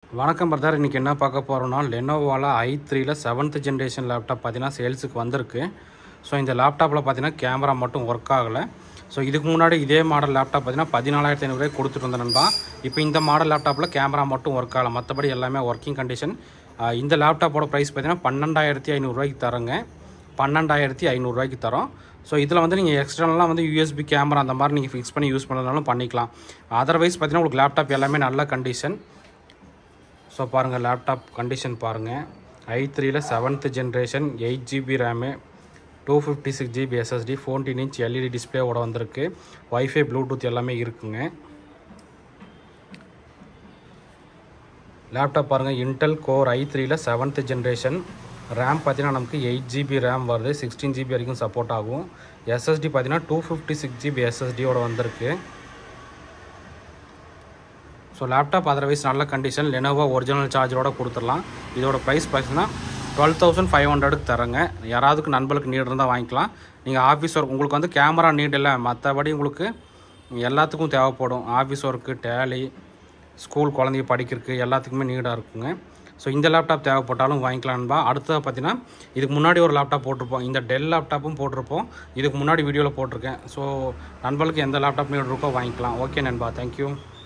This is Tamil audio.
வணக்கம் பிரதர் இன்றைக்கி என்ன பார்க்க போகிறோம்னா லெனோவாவில் ஐ த்ரீல செவன்த் ஜென்ரேஷன் லேப்டாப் பார்த்தீங்கன்னா சேல்ஸுக்கு வந்திருக்கு ஸோ இந்த லேப்டாப்பில் பார்த்தீங்கன்னா கேமரா மட்டும் ஒர்க் ஆகலை ஸோ இதுக்கு முன்னாடி இதே மாடல் லேப்டாப் பார்த்தீங்கன்னா பதினாலாயிரத்தி ஐநூறுரூவாய் கொடுத்துட்டு வந்தேன்பா இப்போ இந்த மாடல் லேப்டாப்பில் கேமரா மட்டும் ஒர்க் ஆகலை மற்றபடி எல்லாமே ஒர்க்கிங் கண்டிஷன் இந்த லேப்டாப்போட ப்ரைஸ் பார்த்தீங்கன்னா பன்னெண்டாயிரத்தி ஐநூறுரூவாய்க்கு தரங்க பன்னெண்டாயிரத்தி ஐநூறுரூவாய்க்கு தரோம் ஸோ இதில் வந்து நீங்கள் எக்ஸ்டர்னலாக வந்து யூஎஸ்பி கேமரா அந்த மாதிரி நீங்கள் ஃபிக்ஸ் பண்ணி யூஸ் பண்ணுறதுனாலும் பண்ணிக்கலாம் அதர்வைஸ் பார்த்தீங்கன்னா உங்களுக்கு லேப்டாப் எல்லாமே நல்ல கண்டிஷன் ஸோ பாருங்கள் லேப்டாப் கண்டிஷன் பாருங்கள் ஐ த்ரீல seventh generation eight GB RAM two fifty six GB SSD fourteen inch LED டிஸ்பிளேவோட வந்திருக்கு வைஃபை ப்ளூடூத் எல்லாமே இருக்குங்க லேப்டாப் பாருங்கள் இன்டெல் கோர் ஐ த்ரீல செவன்த் ஜென்ரேஷன் ரேம் பார்த்தீங்கன்னா நமக்கு எயிட் ஜிபி ரேம் வருது சிக்ஸ்டீன் ஜிபி வரைக்கும் சப்போர்ட் ஆகும் எஸ்எஸ்டி பார்த்தீங்கன்னா டூ ஃபிஃப்டி சிக்ஸ் ஜிபி எஸ்எஸ்டியோட வந்திருக்கு ஸோ லேப்டாப் அதர்வைஸ் நல்ல கண்டிஷன் லெனோவோ ஒரிஜினல் சார்ஜரோட கொடுத்துடலாம் இதோட ப்ரைஸ் பார்த்தீங்கன்னா டுவெல் தௌசண்ட் ஃபைவ் ஹண்ட்ரடுக்கு தரங்க யாராவதுக்கு நண்பர்களுக்கு நீட் இருந்தால் வாங்கிக்கலாம் நீங்கள் ஆஃபீஸ் ஒர்க் உங்களுக்கு வந்து கேமரா நீட் இல்லை மற்றபடி உங்களுக்கு எல்லாத்துக்கும் தேவைப்படும் ஆஃபீஸ் ஒர்க்கு டேலி ஸ்கூல் குழந்தைங்க படிக்கிறதுக்கு எல்லாத்துக்குமே நீடாக இருக்குங்க ஸோ இந்த லேப்டாப் தேவைப்பட்டாலும் வாங்கிக்கலான்பா அடுத்தது பார்த்தீங்கன்னா இதுக்கு முன்னாடி ஒரு லேப்டாப் போட்டிருப்போம் இந்த டெல் லேப்டாப்பும் போட்டிருப்போம் இதுக்கு முன்னாடி வீடியோவில் போட்டிருக்கேன் ஸோ நண்பர்களுக்கு எந்த லேப்டாப் நீட் இருக்கோ வாங்கிக்கலாம் ஓகே நண்பா தேங்க்யூ